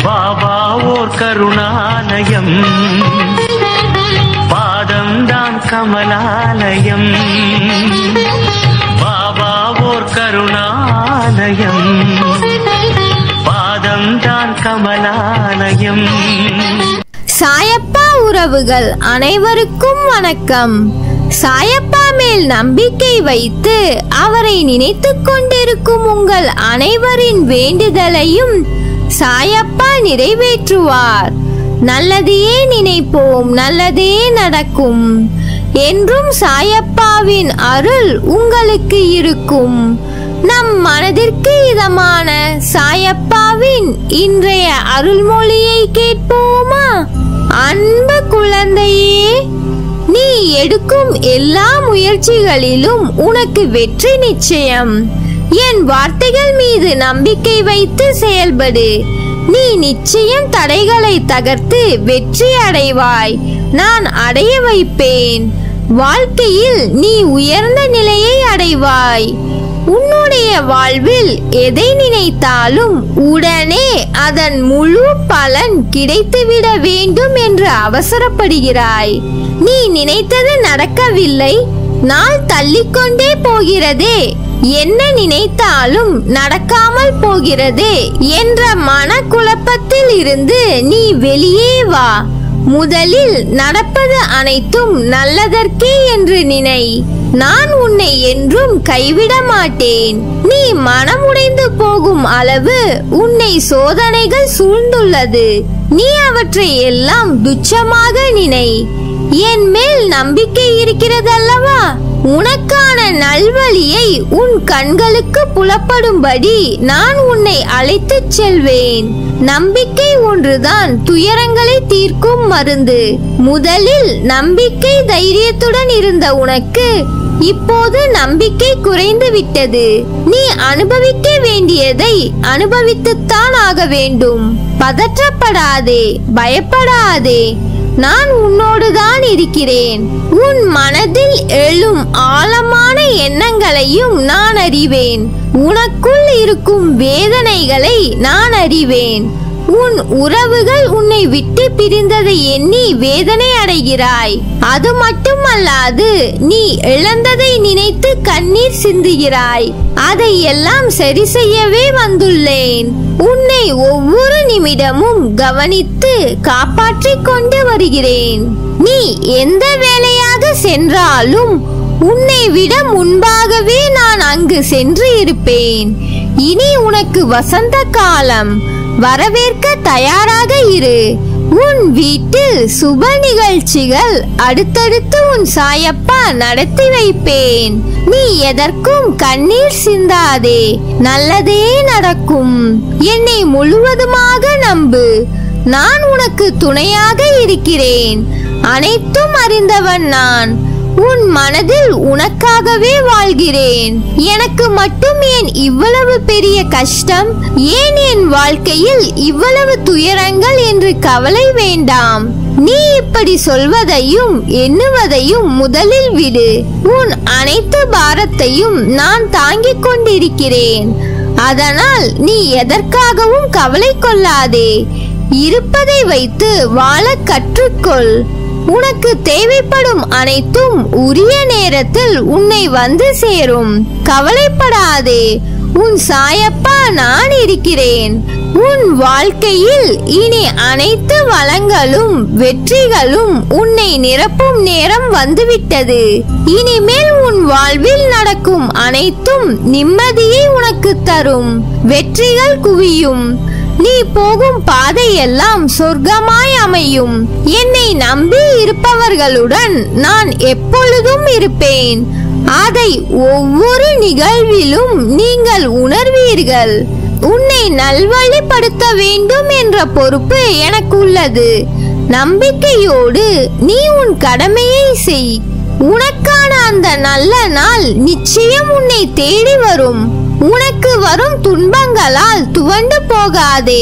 பாபா ஓர் கருணாலயம் பாதம்தான் கமலாலயம் பாபா ஓர் கருணாலயம் பாதம்தான் கமலாலயம் சாயப்பா உறவுகள் அனைவருக்கும் வணக்கம் சாயப்பா மேல் நம்பிக்கை வைத்து அவரை நினைத்துக் கொண்டிருக்கும் உங்கள் அனைவரின் வேண்டுதலையும் சாயப்பா நிறைவேற்றுவார் நல்லதையே நினைப்போம் நல்லதே நடக்கும் என்றும் சாயப்பாவின் அருள் உங்களுக்கு இருக்கும் நம் மனதிற்கு இதமான சாயப்பாவின் இன்றைய அருள்மொழியை கேட்போமா அன்பு குழந்தையே நீ எடுக்கும் எல்லா முயற்சிகளிலும் உனக்கு வெற்றி நிச்சயம் என் வார்த்தைகள் மீது நம்பிக்கை வைத்து செயல்படு நீ நிச்சயம் தடைகளை தகர்த்து வெற்றி அடைவாய் நான் அடைய வைப்பேன் வாழ்க்கையில் நீ உயர்ந்த நிலையை அடைவாய் உன்னுடைய வாழ்வில் எதை நினைத்தாலும் உடனே அதன் முழு பலன் கிடைத்துவிட வேண்டும் என்று அவசரப்படுகிறாய் நீ நினைத்தது நடக்கவில்லை நாள் தள்ளிக்கொண்டே போகிறதே என்ன நினைத்தாலும் நடக்காமல் போகிறதே என்ற மனக்குழப்பத்தில் இருந்து நீ வெளியே வா முதலில் நடப்பது அனைத்தும் நல்லதற்கே என்று நினை நான் உன்னை என்றும் கைவிட மாட்டேன் நீ மனமுடைந்து போகும் அளவு உன்னை சோதனைகள் சூழ்ந்துள்ளது நீ அவற்றை எல்லாம் துச்சமாக நினை என் மேல் நம்பிக்கை இருக்கிறதல்லவா உனக்கான நல்வழியை உன் கண்களுக்கு புலப்படும்படி நான் உன்னை அழைத்துச் செல்வேன் நம்பிக்கை ஒன்றுதான் துயரங்களை தீர்க்கும் மருந்து முதலில் நம்பிக்கை தைரியத்துடன் இருந்த உனக்கு இப்போது நம்பிக்கை குறைந்து விட்டது நீ அனுபவிக்க வேண்டியதை அனுபவித்துத்தான் ஆக வேண்டும் பதற்றப்படாதே பயப்படாதே நான் உன்னோடுதான் இருக்கிறேன் உன் மனதில் எழும் ஆழமான எண்ணங்களையும் நான் அறிவேன் உனக்குள் இருக்கும் வேதனைகளை நான் அறிவேன் உன் உறவுகள் உன்னை விட்டு பிரிந்ததை எண்ணி வேதனை அடைகிறாய் அது மட்டுமல்லாது நீ இழந்ததை நினைத்து கண்ணீர் சிந்துகிறாய் அதை எல்லாம் சரி செய்யவே வந்துள்ளேன் உன்னை ஒவ்வொரு நிமிடமும் கவனித்து காப்பாற்றிக் கொண்டு வருகிறேன் நீ எந்த வேலையாக சென்றாலும் உன்னை விட முன்பாகவே நான் அங்கு சென்று இருப்பேன் இனி உனக்கு வசந்த காலம் வரவேற்க தயாராக இரு உன் வீட்டில் சுப நிகழ்ச்சிகள் அடுத்தடுத்து உன் சாயப்பா நடத்தி வைப்பேன் நீ எதற்கும் கண்ணீர் சிந்தாதே நல்லதே நடக்கும் என்னை முழுவதுமாக நம்பு நான் உனக்கு துணையாக இருக்கிறேன் அனைத்தும் அறிந்தவன் நான் உன் மனதில் உனக்காகவே வாழ்கிறேன் எனக்கு மட்டும் ஏன் இவ்வளவு பெரிய கஷ்டம் ஏன் என் வாழ்க்கையில் இவ்வளவு துயரங்கள் என்று கவலை வேண்டாம் நீ இப்படி சொல்வதையும் எண்ணுவதையும் முதலில் விடு உன் அனைத்து பாரத்தையும் நான் தாங்கிக் கொண்டிருக்கிறேன் அதனால் நீ எதற்காகவும் கவலை கொள்ளாதே இருப்பதை வைத்து வாழ கற்றுக்கொள் உனக்கு தேவைப்படும் அனைத்தும் உரிய நேரத்தில் உன்னை வந்து சேரும் கவலைப்படாதே உன் சாயப்பா நான் இருக்கிறேன் உன் வாழ்க்கையில் இனி அனைத்து வளங்களும் வெற்றிகளும் உன்னை நிரப்பும் நேரம் வந்துவிட்டது இனிமேல் உன் வாழ்வில் நடக்கும் அனைத்தும் நிம்மதியை உனக்கு தரும் வெற்றிகள் குவியும் நீ போகும் பாதையெல்லாம் சொர்க்கமாய் அமையும் என்னை நம்பி இருப்பவர்களுடன் நான் எப்பொழுதும் இருப்பேன் அதை ஒவ்வொரு நிகழ்விலும் நீங்கள் உணர்வீர்கள் உன்னை நல்வழிப்படுத்த வேண்டும் என்ற பொறுப்பு எனக்கு உள்ளது நம்பிக்கையோடு நீ உன் கடமையை செய் உனக்கான அந்த நல்ல நாள் நிச்சயம் உன்னை தேடி வரும் உனக்கு வரும் துன்பங்களால் துவண்டு போகாதே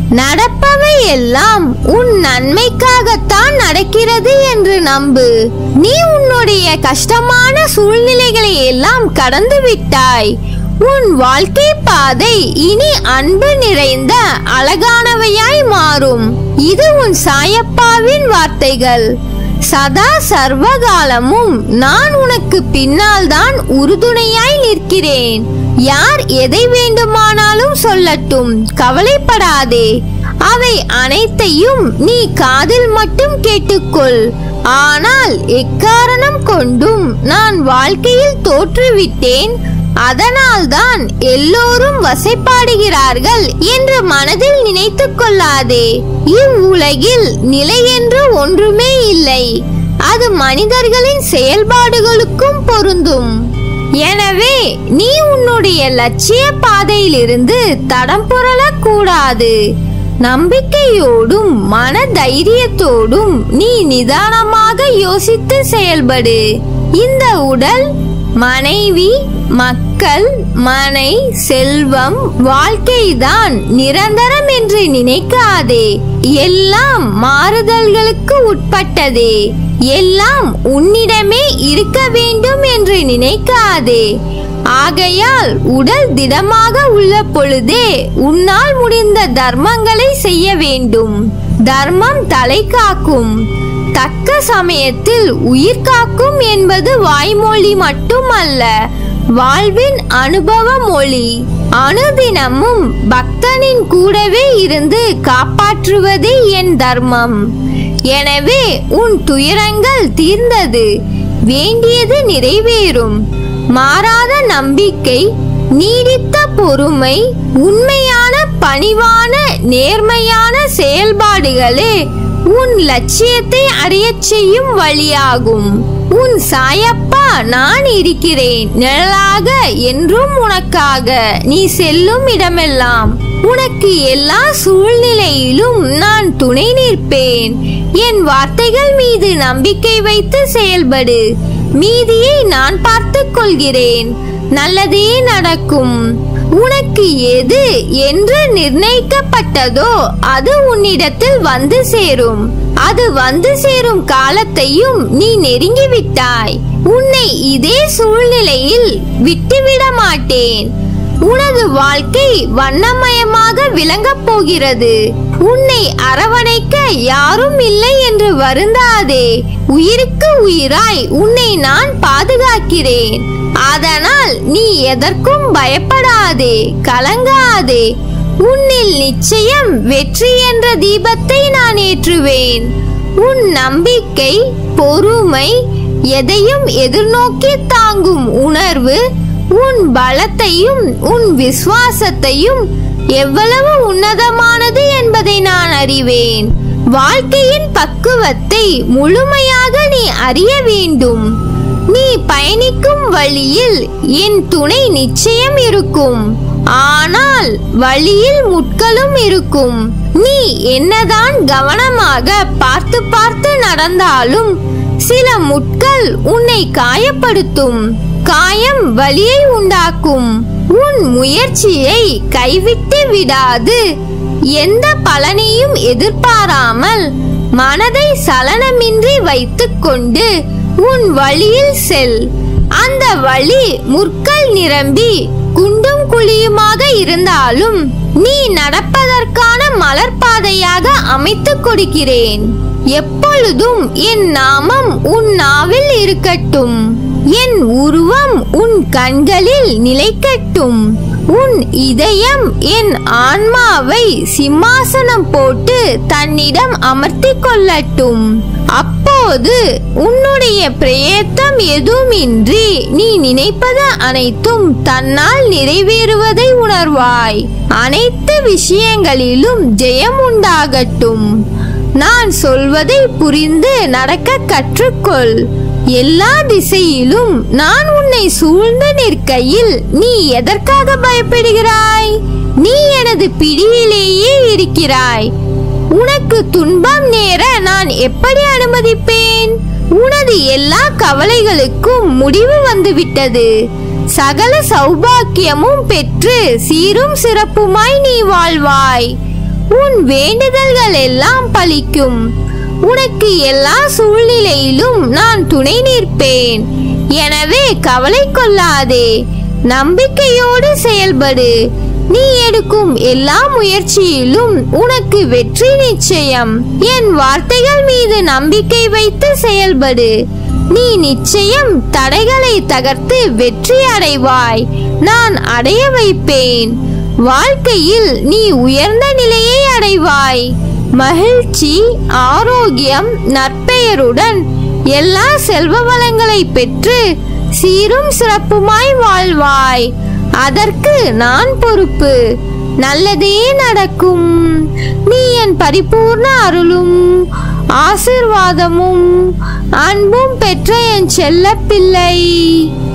நடப்பவை எல்லாம் உன் நன்மைக்காகத்தான் நடக்கிறது என்று நம்பு நீ உன்னுடைய கஷ்டமான சூழ்நிலைகளை எல்லாம் கடந்து விட்டாய் உன் வாழ்க்கை பாதை இனி அன்பு நிறைந்த அழகானவையாய் தோன்றும் இது உன் சாயப்பாவின் வார்த்தைகள் சதா சர்வகாலமும் நான் உனக்கு பின்னால் தான் உறுதுணையாய் நிற்கிறேன் யார் எதை வேண்டுமானாலும் சொல்லட்டும் கவலைப்படாதே அவை அனைத்தையும் நீ காதில் மட்டும் கேட்டுக்கொள் ஆனால் எக்காரணம் கொண்டும் நான் வாழ்க்கையில் தோற்றுவிட்டேன் அதனால்தான் எல்லோரும் வசைப்பாடுகிறார்கள் என்று மனதில் நினைத்துக் கொள்ளாதே இவ்வுலகில் நிலை என்று ஒன்றுமே இல்லை அது மனிதர்களின் செயல்பாடுகளுக்கும் பொருந்தும் எனவே நீ உன்னுடைய லட்சிய பாதையிலிருந்து தடம் புரளக் கூடாது நம்பிக்கையோடும் மன தைரியத்தோடும் நீ நிதானமாக யோசித்து செயல்படு இந்த உடல் மனைவி மக்கள் மனை செல்வம் வாழ்க்கைதான் நிரந்தரம் என்று நினைக்காதே எல்லாம் மாறுதல்களுக்கு உட்பட்டதே எல்லாம் உன்னிடமே இருக்க வேண்டும் என்று நினைக்காதே ஆகையால் உடல் திடமாக உள்ள பொழுதே உன்னால் முடிந்த தர்மங்களை செய்ய வேண்டும் தர்மம் தலை காக்கும் தக்க சமயத்தில் உயிர் காக்கும் என்பது வாய்மொழி மட்டுமல்ல வாழ்வின் அனுபவ மொழி அனுதினமும் பக்தனின் கூடவே இருந்து காப்பாற்றுவதே என் தர்மம் எனவே உன் துயரங்கள் தீர்ந்தது வேண்டியது நிறைவேறும் மாறாத நம்பிக்கை நீடித்த பொறுமை உண்மையான பணிவான நேர்மையான செயல்பாடுகளே உன் லட்சியத்தை அடையச் செய்யும் வழியாகும் உன் சாயப்பா நான் இருக்கிறேன் நிழலாக என்றும் உனக்காக நீ செல்லும் இடமெல்லாம் உனக்கு எல்லா சூழ்நிலையிலும் நான் துணை நிற்பேன் என் வார்த்தைகள் மீது நம்பிக்கை வைத்து செயல்படு மீதியை நான் பார்த்துக் கொள்கிறேன் நல்லதே நடக்கும் உனக்கு எது என்று நிர்ணயிக்கப்பட்டதோ அது உன்னிடத்தில் வந்து சேரும் அது வந்து சேரும் காலத்தையும் நீ நெருங்கிவிட்டாய் உன்னை இதே சூழ்நிலையில் விட்டுவிட மாட்டேன் உனது வாழ்க்கை வண்ணமயமாக விளங்கப் போகிறது உன்னை அரவணைக்க யாரும் இல்லை என்று வருந்தாதே உயிருக்கு உயிராய் உன்னை நான் பாதுகாக்கிறேன் அதனால் நீ எதற்கும் பயப்படாதே கலங்காதே உன்னில் நிச்சயம் வெற்றி என்ற தீபத்தை நான் ஏற்றுவேன் உன் நம்பிக்கை பொறுமை எதையும் எதிர்நோக்கி தாங்கும் உணர்வு உன் பலத்தையும் உன் விசுவாசத்தையும் எவ்வளவு உன்னதமானது என்பதை நான் அறிவேன் வாழ்க்கையின் பக்குவத்தை முழுமையாக நீ அறிய வேண்டும் நீ பயணிக்கும் வழியில் என் துணை நிச்சயம் இருக்கும் ஆனால் வழியில் முட்களும் இருக்கும் நீ என்னதான் கவனமாக பார்த்து பார்த்து நடந்தாலும் சில முட்கள் உன்னை காயப்படுத்தும் காயம் வலியை உண்டாக்கும் உன் முயற்சியை கைவிட்டு விடாது எந்த பலனையும் எதிர்பாராமல் மனதை சலனமின்றி வைத்துக்கொண்டு உன் வழியில் செல் அந்த வழி முற்கள் நிரம்பி குண்டும் குழியுமாக இருந்தாலும் நீ நடப்பதற்கான மலர்பாதையாக அமைத்துக் கொடுக்கிறேன் எப்பொழுதும் என் நாமம் உன் நாவில் இருக்கட்டும் என் உருவம் உன் கண்களில் நிலைக்கட்டும் உன் இதயம் என் ஆன்மாவை சிம்மாசனம் போட்டு தன்னிடம் அமர்த்திக் கொள்ளட்டும் அப்போது உன்னுடைய பிரயத்தம் எதுவுமின்றி நீ நினைப்பது அனைத்தும் தன்னால் நிறைவேறுவதை உணர்வாய் அனைத்து விஷயங்களிலும் ஜெயம் உண்டாகட்டும் நான் சொல்வதை புரிந்து நடக்க கற்றுக்கொள் எல்லா திசையிலும் நான் உன்னை சூழ்ந்து நிற்கையில் நீ எதற்காக பயப்படுகிறாய் நீ எனது பிடியிலேயே இருக்கிறாய் உனக்கு துன்பம் நேர நான் எப்படி அனுமதிப்பேன் உனது எல்லா கவலைகளுக்கும் முடிவு வந்துவிட்டது சகல சௌபாக்கியமும் பெற்று சீரும் சிறப்புமாய் நீ வாழ்வாய் உன் வேண்டுதல்கள் எல்லாம் பலிக்கும் உனக்கு எல்லா சூழ்நிலையிலும் நான் துணை நிற்பேன் எனவே கவலை கொள்ளாதே நம்பிக்கையோடு செயல்படு நீ எடுக்கும் எல்லா முயற்சியிலும் உனக்கு வெற்றி நிச்சயம் என் வார்த்தைகள் மீது நம்பிக்கை வைத்து செயல்படு நீ நிச்சயம் தடைகளை தகர்த்து வெற்றி அடைவாய் நான் அடைய வைப்பேன் வாழ்க்கையில் நீ உயர்ந்த நிலையை அடைவாய் மகிழ்ச்சி ஆரோக்கியம் நற்பெயருடன் எல்லா செல்வ வளங்களை பெற்று சீரும் சிறப்புமாய் வாழ்வாய் அதற்கு நான் பொறுப்பு நல்லதே நடக்கும் நீ என் பரிபூர்ண அருளும் ஆசிர்வாதமும் அன்பும் பெற்ற என் செல்ல பிள்ளை